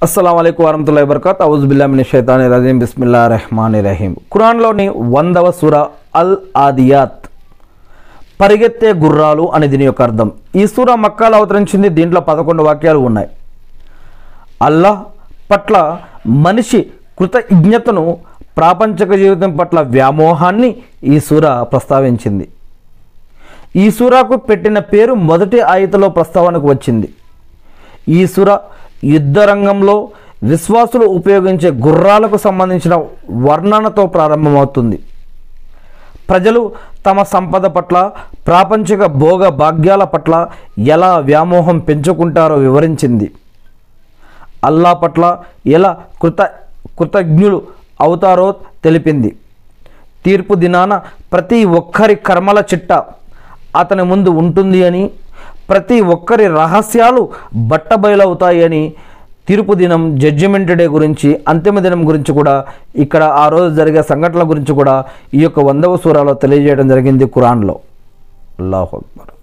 అస్సలం అయికు వరహతుల్లా వబర్కత్ అవుజ్ బిల్లామిని షైతాని రజీం బిస్మిల్లా రెహమాన్ రహీం ఖురాన్లోని వందవ సుర అల్ ఆదియాత్ పరిగెత్తే గుర్రాలు అని దీని యొక్క అర్థం ఈ సూర మక్కాలో అవతరించింది దీంట్లో పదకొండు వాక్యాలు ఉన్నాయి అల్లాహ్ పట్ల మనిషి కృతజ్ఞతను ప్రాపంచిక జీవితం పట్ల వ్యామోహాన్ని ఈ సూర ప్రస్తావించింది ఈ సూరాకు పెట్టిన పేరు మొదటి ఆయతలో ప్రస్తావనకు వచ్చింది ఈ సుర యుద్ధ రంగంలో విశ్వాసులు ఉపయోగించే గుర్రాలకు సంబంధించిన వర్ణనతో ప్రారంభమవుతుంది ప్రజలు తమ సంపద పట్ల ప్రాపంచిక భోగ భాగ్యాల పట్ల ఎలా వ్యామోహం పెంచుకుంటారో వివరించింది అల్లా పట్ల ఎలా కృత కృతజ్ఞులు అవుతారో తెలిపింది తీర్పు దినాన ప్రతి ఒక్కరి కర్మల చిట్ట అతని ముందు ఉంటుంది అని ప్రతి ఒక్కరి రహస్యాలు బట్టబయలవుతాయి అని తీర్పు దినం జడ్జిమెంట్ డే గురించి అంతిమ దినం గురించి కూడా ఇక్కడ ఆ రోజు జరిగే సంఘటనల గురించి కూడా ఈ యొక్క వందవ సూరాలో తెలియజేయడం జరిగింది ఖురాన్లో అల్లాహు అక్బర్